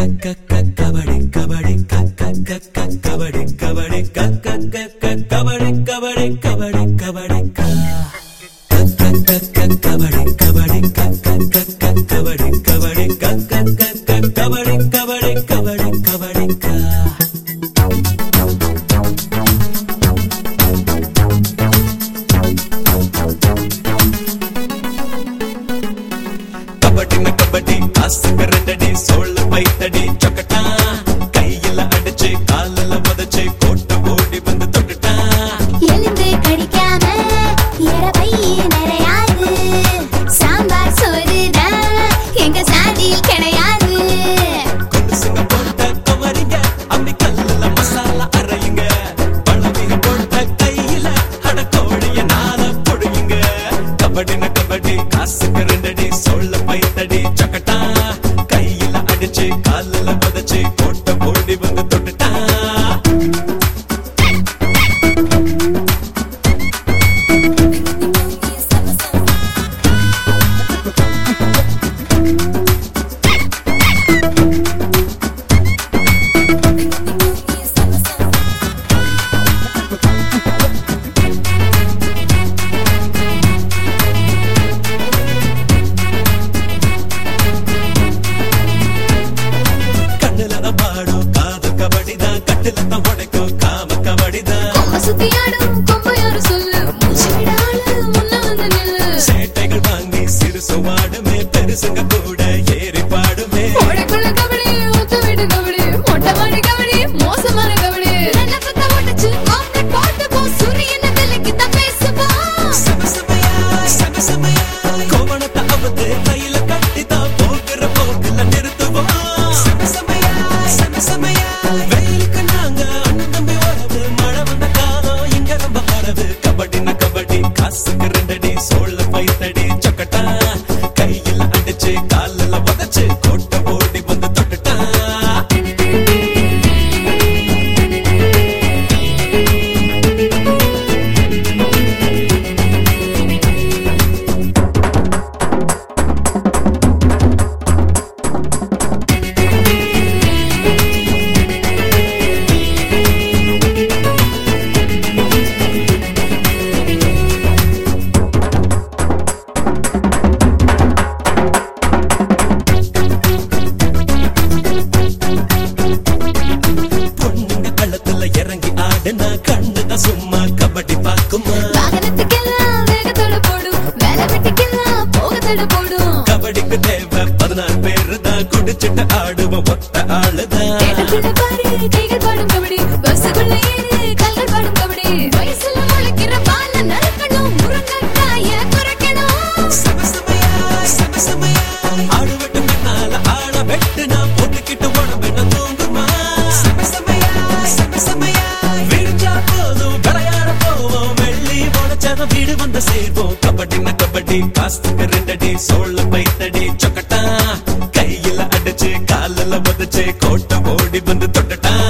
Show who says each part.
Speaker 1: கபடி கபடி கபடி கபடி கபடி கபடி கபடி கபடி கபடி கபடி கபடி கபடி கபடி கபடி கபடி கபடி கபடின கபடி காசுக்கு ரெண்டடி சோழ பைத்தடி சொக்கட்டா கையில அடிச்சு காலில் உதச்சு கோட்டை ஓடி வந்து தொட்டுட்டா
Speaker 2: எலும்பு கடிக்காம எடை நிறையாது சாம்பார் சோறுதான் எங்க சாதியில் கிடையாது
Speaker 1: கொலுசுங்க போட்ட குமரிங்க அப்படி கல்லுல மசாலா அரையுங்க பழவிக போட்ட கையில அட கோழிய நாள பொடியுங்க கபடின கபடி காசுக்கு ரெண்டடி சோழ பைத்தடி சொக்கட்டா கையில அடிச்சு காலில் உதச்சு கோட்டை ஓடி வந்து தொட்டுட்டா கண்ணுல தான் பாடும் காது கபடிதான் கட்டுல தான் உடைக்கும் காம கபடிதான்
Speaker 2: கொம்ப சுத்தியாடும் கொம்ப யாரு சொல்லு மூச்சு விடாது முன்ன வந்து நில்லு
Speaker 1: சேட்டைகள் வாங்கி சிறு சுவாடுமே பெருசுங்க கூட ஏறி பாடுமே
Speaker 2: ஓடைக்குள்ள கபடி ஊத்து வீட்டு கபடி மொட்டை மாடி கபடி மோசமான கபடி நல்ல பத்த ஒட்டச்சு ஆம்லெட் போட்டு போ சூரியன் விலைக்கு தான் பேசுவோம்
Speaker 1: சமசமையா சமசமையா கோவணத்தை அவுத்து கையில கட்டி தான் போக்குற போக்குல நிறுத்துவோம் சமசமையா சமசமையா வெயிலுக்கு நாங்க அண்ணன் தம்பி உறவு மழை வந்த காலம் இங்க ரொம்ப பரவு கபடினா கபடி காசுக்கு ரெண்டடி சோழ பைத்தடி சொக்கட்டா கையில அடிச்சு காலில் உதச்சு கோட்டை ஓடி வந்து தொட்டுட்டா பொண்ணுங்க கள்ளத்துல இறங்கி ஆடுனா கண்ணுதான் சும்மா கபடி பாக்குமா
Speaker 2: வாகனத்துக்கெல்லாம் வேகத்தோட போடும் வேலை வெட்டிக்கெல்லாம் போகத்தோட போடும்
Speaker 1: கபடிக்கு தேவை பதினாறு பேரு தான் குடிச்சிட்டு ஆடுவோம் ஒத்த ஆளுதான்
Speaker 2: கேட்டுக்குள்ள பாரு கைகள் பாடும் கபடி பஸ்ஸுக்குள்ள ஏறு கல்கள் பாடும் கபடி வயசுல முளைக்கிற பால நறுக்கணும் முருங்கைக்காய குறைக்கணும்
Speaker 1: சமசமையா சமசமையா ஆடு வெட்டு பின்னால ஆட வெட்டு நான் போட்டுக்கிட்டு உடம்பெண்ண தூங்குமா சமசமையா சமசமையா விடிஞ்சா போதும் விளையாட போவோம் வெள்ளி உடச்சாத வீடு வந்து சேர்வோம் கபடினா கபடி காசுக்கு ரெண்டடி சோழ பைத்தடி சொக்கட்டா கையில அடிச்சு காலில் உதச்சு கோட்டை ஓடி வந்து தொட்டுட்டா